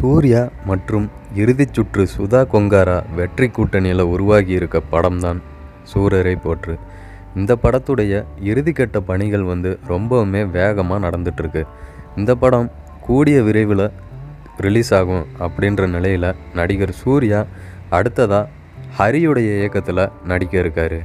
சூர்யா மற்றும் இறுதிச் சுற்று சுதா கொங்காரா வெற்றி கூட்டணியில் உருவாகி இருக்க படம் தான் சூரரை போற்று இந்த படத்துடைய இறுதிக்கட்ட பணிகள் வந்து ரொம்பவுமே வேகமாக நடந்துட்டுருக்கு இந்த படம் கூடிய விரைவில் ரிலீஸ் ஆகும் அப்படின்ற நிலையில் நடிகர் சூர்யா அடுத்ததாக ஹரியுடைய இயக்கத்தில் நடிக்க இருக்காரு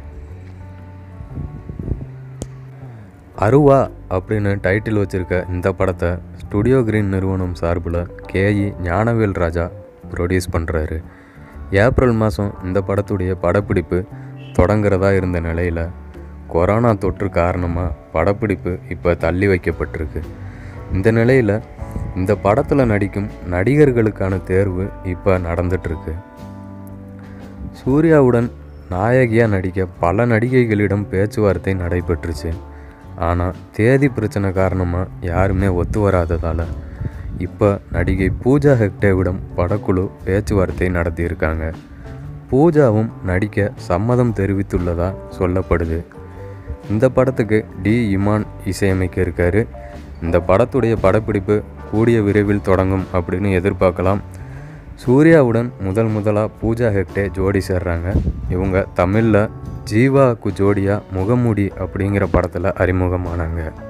அருவா அப்படின்னு டைட்டில் வச்சிருக்க இந்த படத்தை ஸ்டுடியோ கிரீன் நிறுவனம் சார்பில் கேஇ ஞானவேல் ராஜா ப்ரொடியூஸ் பண்ணுறாரு ஏப்ரல் மாதம் இந்த படத்துடைய படப்பிடிப்பு தொடங்குறதா இருந்த நிலையில் கொரோனா தொற்று காரணமாக படப்பிடிப்பு இப்போ தள்ளி வைக்கப்பட்டிருக்கு இந்த நிலையில் இந்த படத்தில் நடிக்கும் நடிகர்களுக்கான தேர்வு இப்போ நடந்துட்டுருக்கு சூர்யாவுடன் நாயகியாக நடிக்க பல நடிகைகளிடம் பேச்சுவார்த்தை நடைபெற்றுச்சு ஆனால் தேதி பிரச்சனை காரணமாக யாருமே ஒத்து வராததால் இப்போ நடிகை பூஜா ஹெக்டேவிடம் படக்குழு பேச்சுவார்த்தை நடத்தியிருக்காங்க பூஜாவும் நடிக்க சம்மதம் தெரிவித்துள்ளதா சொல்லப்படுது இந்த படத்துக்கு டி இமான் இசையமைக்க இருக்காரு இந்த படத்துடைய படப்பிடிப்பு கூடிய விரைவில் தொடங்கும் அப்படின்னு எதிர்பார்க்கலாம் சூர்யாவுடன் முதல் முதலாக பூஜா ஹெக்டே ஜோடி சேர்றாங்க இவங்க தமிழில் ஜீவாக்கு ஜோடியாக முகமூடி அப்படிங்கிற படத்தில் அறிமுகமானாங்க